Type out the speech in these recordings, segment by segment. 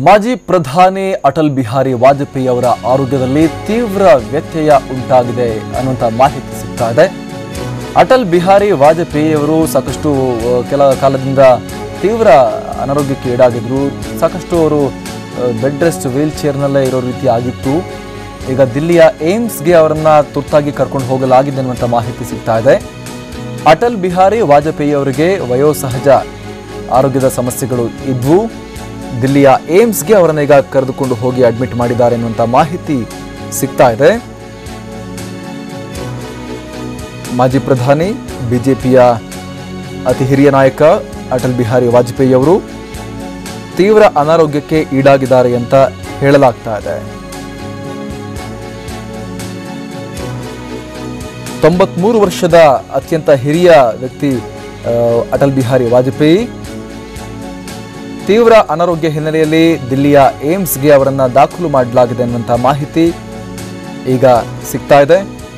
ಮಾಜಿ ಪ್ರಧಾನಿ ಅಟಲ್ ಬಿಹಾರಿ ವಾಜಪೇಯಿ ಅವರ ಆರೋಗ್ಯದಲ್ಲಿ ತೀವ್ರ ವ್ಯತ್ಯಯ ಉಂಟಾಗಿದೆ ಅನ್ನುವಂಥ ಮಾಹಿತಿ ಸಿಗ್ತಾ ಇದೆ ಅಟಲ್ ಬಿಹಾರಿ ವಾಜಪೇಯಿ ಅವರು ಸಾಕಷ್ಟು ಆ, ಕೆಲ ಕಾಲದಿಂದ ತೀವ್ರ ಅನಾರೋಗ್ಯಕ್ಕೆ ಈಡಾಗಿದ್ರು ಸಾಕಷ್ಟು ಅವರು ಬೆಡ್ ರೆಸ್ಟ್ ವೀಲ್ ಚೇರ್ನಲ್ಲೇ ಇರೋ ರೀತಿ ಆಗಿತ್ತು ಈಗ ದಿಲ್ಲಿಯ ಏಮ್ಸ್ಗೆ ಅವರನ್ನ ತುರ್ತಾಗಿ ಕರ್ಕೊಂಡು ಹೋಗಲಾಗಿದೆ ಅನ್ನುವಂಥ ಮಾಹಿತಿ ಸಿಗ್ತಾ ಇದೆ ಅಟಲ್ ಬಿಹಾರಿ ವಾಜಪೇಯಿ ಅವರಿಗೆ ವಯೋಸಹಜ ಆರೋಗ್ಯದ ಸಮಸ್ಯೆಗಳು ಇದ್ವು ದಿಲ್ಲಿಯ ಏಮ್ಸ್ಗೆ ಅವರನ್ನ ಈಗ ಕರೆದುಕೊಂಡು ಹೋಗಿ ಅಡ್ಮಿಟ್ ಮಾಡಿದ್ದಾರೆ ಎನ್ನುವಂಥ ಮಾಹಿತಿ ಸಿಗ್ತಾ ಇದೆ ಮಾಜಿ ಪ್ರಧಾನಿ ಬಿಜೆಪಿಯ ಅತಿ ಹಿರಿಯ ನಾಯಕ ಅಟಲ್ ಬಿಹಾರಿ ವಾಜಪೇಯಿ ಅವರು ತೀವ್ರ ಅನಾರೋಗ್ಯಕ್ಕೆ ಈಡಾಗಿದ್ದಾರೆ ಅಂತ ಹೇಳಲಾಗ್ತಾ ಇದೆ ತೊಂಬತ್ಮೂರು ವರ್ಷದ ಅತ್ಯಂತ ಹಿರಿಯ ವ್ಯಕ್ತಿ ಆ, ಅಟಲ್ ಬಿಹಾರಿ ವಾಜಪೇಯಿ ತೀವ್ರ ಅನಾರೋಗ್ಯ ಹಿನ್ನೆಲೆಯಲ್ಲಿ ದಿಲ್ಲಿಯ ಏಮ್ಸ್ಗೆ ಅವರನ್ನ ದಾಖಲು ಮಾಡಲಾಗಿದೆ ಅನ್ನುವಂಥ ಮಾಹಿತಿ ಈಗ ಸಿಗ್ತಾ ಇದೆ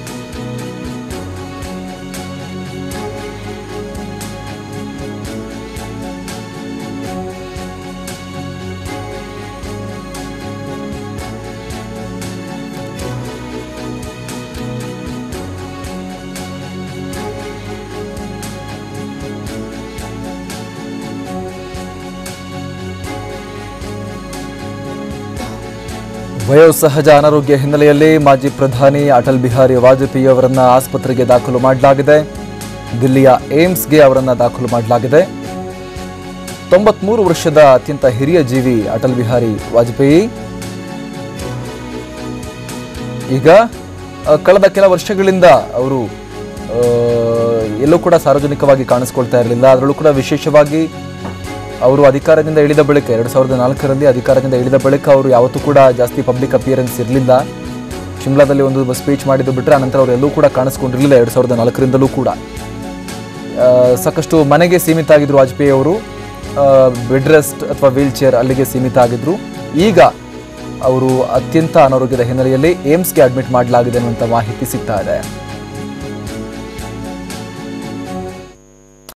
ವಯೋಸಹಜ ಅನಾರೋಗ್ಯ ಹಿನ್ನೆಲೆಯಲ್ಲಿ ಮಾಜಿ ಪ್ರಧಾನಿ ಅಟಲ್ ಬಿಹಾರಿ ವಾಜಪೇಯಿ ಅವರನ್ನ ಆಸ್ಪತ್ರೆಗೆ ದಾಖಲು ಮಾಡಲಾಗಿದೆ ದಿಲ್ಲಿಯ ಏಮ್ಸ್ಗೆ ಅವರನ್ನ ದಾಖಲು ಮಾಡಲಾಗಿದೆ ತೊಂಬತ್ಮೂರು ವರ್ಷದ ಅತ್ಯಂತ ಹಿರಿಯ ಜೀವಿ ಅಟಲ್ ಬಿಹಾರಿ ವಾಜಪೇಯಿ ಈಗ ಆ, ಕಳೆದ ಕೆಲ ವರ್ಷಗಳಿಂದ ಅವರು ಆ, ಎಲ್ಲೂ ಕೂಡ ಸಾರ್ವಜನಿಕವಾಗಿ ಕಾಣಿಸ್ಕೊಳ್ತಾ ಇರಲಿಲ್ಲ ಅದರಲ್ಲೂ ಕೂಡ ವಿಶೇಷವಾಗಿ ಅವರು ಅಧಿಕಾರದಿಂದ ಇಳಿದ ಬಳಿಕ ಎರಡು ಸಾವಿರದ ನಾಲ್ಕರಲ್ಲಿ ಅಧಿಕಾರದಿಂದ ಇಳಿದ ಬಳಿಕ ಅವರು ಯಾವತ್ತೂ ಕೂಡ ಜಾಸ್ತಿ ಪಬ್ಲಿಕ್ ಅಪಿಯರೆನ್ಸ್ ಇರಲಿಲ್ಲ ಶಿಮ್ಲಾದಲ್ಲಿ ಒಂದು ಸ್ಪೀಚ್ ಮಾಡಿದ್ದು ಬಿಟ್ಟರೆ ಆನಂತರ ಅವರು ಎಲ್ಲೂ ಕೂಡ ಕಾಣಿಸ್ಕೊಂಡಿರಲಿಲ್ಲ ಎರಡು ಸಾವಿರದ ನಾಲ್ಕರಿಂದಲೂ ಕೂಡ ಆ, ಸಾಕಷ್ಟು ಮನೆಗೆ ಸೀಮಿತ ಆಗಿದ್ರು ವಾಜಪೇಯಿ ಅವರು ಬೆಡ್ ರೆಸ್ಟ್ ಅಥವಾ ವೀಲ್ ಚೇರ್ ಅಲ್ಲಿಗೆ ಸೀಮಿತ ಆಗಿದ್ರು ಈಗ ಅವರು ಅತ್ಯಂತ ಅನಾರೋಗ್ಯದ ಹಿನ್ನೆಲೆಯಲ್ಲಿ ಏಮ್ಸ್ಗೆ ಅಡ್ಮಿಟ್ ಮಾಡಲಾಗಿದೆ ಅನ್ನುವಂಥ ಮಾಹಿತಿ ಸಿಗ್ತಾ ಇದೆ